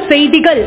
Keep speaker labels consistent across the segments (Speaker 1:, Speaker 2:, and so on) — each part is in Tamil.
Speaker 1: செய்திகள்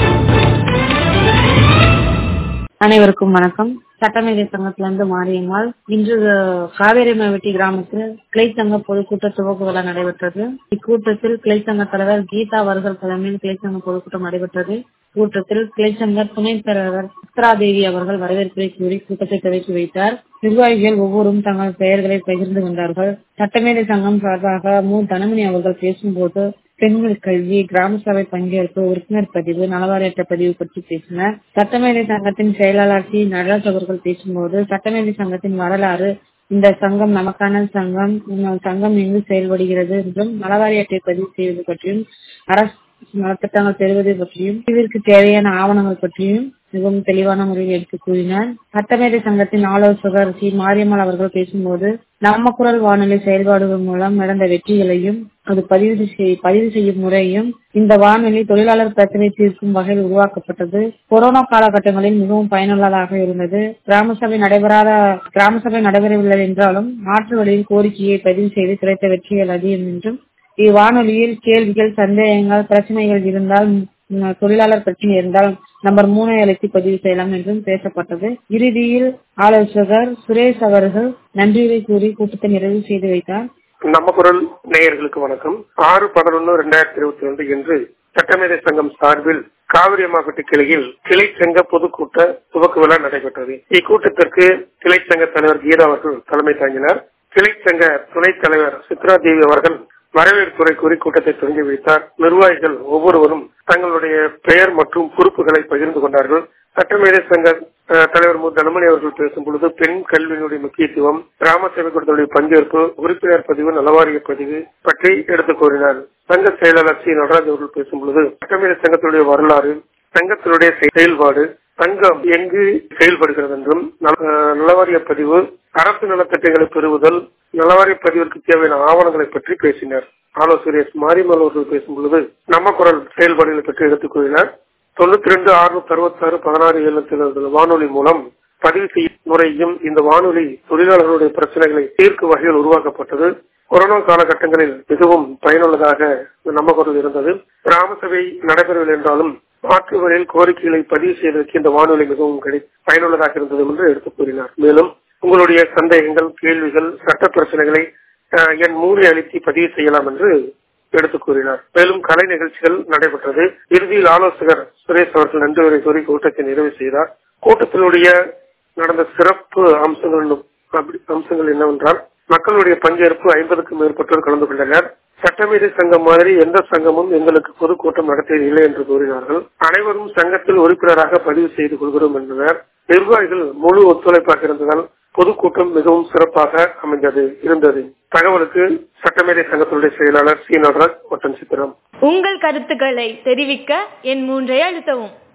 Speaker 2: அனைவருக்கும் வணக்கம் சட்டமேதை சங்கத்திலிருந்து மாரியம்மாள் இன்று காவேரி மாவட்டி கிராமத்தில் கிளை சங்க பொதுக்கூட்ட துவக்க விழா நடைபெற்றது இக்கூட்டத்தில் கிளை சங்க தலைவர் கீதா அவர்கள் தலைமையில் கிளை சங்க பொதுக்கூட்டம் நடைபெற்றது கூட்டத்தில் கிளை சங்க துணைத் தலைவர் சித்ராதேவி அவர்கள் வரவேற்புரை கூறி கூட்டத்தை துவக்கி வைத்தார் நிர்வாகிகள் ஒவ்வொருவரும் தங்கள் பெயர்களை பகிர்ந்து கொண்டார்கள் சட்டமேதை சங்கம் சார்பாக மு தனமணி அவர்கள் பேசும்போது பெண்கள் கல்வி கிராம சபை பங்கேற்பு உறுப்பினர் பதிவு நலவாரியற்ற பதிவு பற்றி பேசினர் சட்டமேதை சங்கத்தின் செயலாளர் சி நடராஜ் அவர்கள் பேசும்போது சட்டமேதை சங்கத்தின் வரலாறு இந்த சங்கம் நமக்கான சங்கம் இந்த சங்கம் எங்கு செயல்படுகிறது என்றும் நலவாரியத்தை பதிவு செய்வது பற்றியும் அரசு நலத்திட்டங்கள் பெறுவது பற்றியும் இதற்கு தேவையான ஆவணங்கள் பற்றியும் மிகவும் தெளிவான முறையில் எடுத்து கூறினார் சட்டமேதை சங்கத்தின் ஆலோசகர் சி மாரியம்மாள் அவர்கள் பேசும்போது நம்ம குரல் வானொலி செயல்பாடுகள் மூலம் நடந்த வெற்றிகளையும் அது பதிவு செய் பதிவு செய்யும் முறையும் இந்த வானொலி தொழிலாளர் பிரச்சனை தீர்க்கும் வகையில் உருவாக்கப்பட்டது கொரோனா காலகட்டங்களில் மிகவும் பயனுள்ளதாக இருந்தது கிராம சபை நடைபெறாத கிராம சபை நடைபெறவில்லை என்றாலும் மாற்று வழியில் கோரிக்கையை பதிவு செய்து கிடைத்த வெற்றிகள் அதிகம் என்றும் இவ்வானொலியில் கேள்விகள் சந்தேகங்கள் பிரச்சனைகள் இருந்தால் தொழிலாளர் பிரச்சனை இருந்தால் நம்பர் மூணை அழைத்து பதிவு செய்யலாம் என்றும் பேசப்பட்டது இறுதியில் ஆலோசகர் சுரேஷ் அவர்கள் நன்றியை கூறி கூட்டத்தை நிறைவு செய்து வைத்தார்
Speaker 3: நம்ம குரல் நேயர்களுக்கு வணக்கம் ஆறு பதினொன்னு ரெண்டாயிரத்தி இருபத்தி ரெண்டு என்று சட்டமேதை சங்கம் சார்பில் காவிரி மாவட்ட கிளையில் கிளை சங்க பொதுக்கூட்ட துவக்க விழா நடைபெற்றது இக்கூட்டத்திற்கு கிளை சங்க தலைவர் கீதா அவர்கள் தலைமை தாங்கினார் கிளை சங்க துணைத் தலைவர் சித்ரா தேவி அவர்கள் வரவேற்புரை கூறி கூட்டத்தை தொடங்கி வைத்தார் நிர்வாகிகள் ஒவ்வொருவரும் தங்களுடைய பெயர் மற்றும் பொறுப்புகளை பகிர்ந்து கொண்டார்கள் சட்டமேதை சங்க தலைவர் மு தனமணி அவர்கள் பேசும் பொழுது பெண் கல்வியினுடைய முக்கியத்துவம் கிராம சேவை கூட்டத்துடைய பங்கேற்பு உறுப்பினர் பதிவு நலவாரிய பதிவு பற்றி எடுத்துக் கூறினார் சங்க செயலாளர் சி நடராஜ் அவர்கள் பேசும் பொழுது சட்டமேதை சங்கத்துடைய வரலாறு சங்கத்தினுடைய செயல்பாடு சங்கம் எங்கு செயல்படுகிறது என்றும் நலவாரிய பதிவு அரசு நலத்திட்டங்களை பெறுவதல் நலவாரிய பதிவிற்கு தேவையான ஆவணங்களை பற்றி பேசினார் ஆலோசகர் மாரிமல் அவர்கள் பேசும் பொழுது நம்ம குரல் செயல்பாடுகளை பற்றி எடுத்துக் கூறினார் தொண்ணூத்தி ரெண்டு அறுநூத்தி அறுபத்தி ஆறு பதினாறு எழுநூத்தி வானொலி மூலம் பதிவு செய்யும் முறையும் இந்த வானொலி தொழிலாளர்களுடைய பிரச்சனைகளை தீர்க்கும் வகையில் உருவாக்கப்பட்டது கொரோனா காலகட்டங்களில் மிகவும் பயனுள்ளதாக நம்ம குரல் இருந்தது கிராம சபை நடைபெறவில்லை என்றாலும் மாற்று வழியில் கோரிக்கைகளை பதிவு செய்வதற்கு இந்த வானொலி மிகவும் பயனுள்ளதாக இருந்தது என்று எடுத்துக் கூறினார் மேலும் உங்களுடைய சந்தேகங்கள் கேள்விகள் சட்ட பிரச்சனைகளை என் மூலை அளித்து பதிவு செய்யலாம் என்று எடுத்துக் கூறினார் மேலும் கலை நிகழ்ச்சிகள் நடைபெற்றது இறுதியில் ஆலோசகர் சுரேஷ் அவர்கள் நன்றி உரை கூறி கூட்டத்தை நிறைவு செய்தார் கூட்டத்தினுடைய நடந்த சிறப்பு அம்சங்கள் அம்சங்கள் என்னவென்றால் மக்களுடைய பங்கேற்பு ஐம்பதுக்கும் மேற்பட்டோர் கலந்து கொண்டனர் சட்டமேதை சங்கம் மாதிரி எந்த சங்கமும் எங்களுக்கு பொதுக்கூட்டம் நடத்தியது இல்லை என்று கூறினார்கள் அனைவரும் சங்கத்தில் உறுப்பினராக பதிவு செய்து கொள்கிறோம் என்றனர் நிர்வாகிகள் முழு ஒத்துழைப்பாக இருந்ததால் பொதுக்கூட்டம் மிகவும் சிறப்பாக அமைந்தது இருந்தது தகவலுக்கு சட்டமேதை சங்கத்தினுடைய செயலாளர் சி நடராஜ் ஒட்டன் சித்திரம்
Speaker 1: உங்கள் கருத்துக்களை தெரிவிக்க என் மூன்றை அழுத்தவும்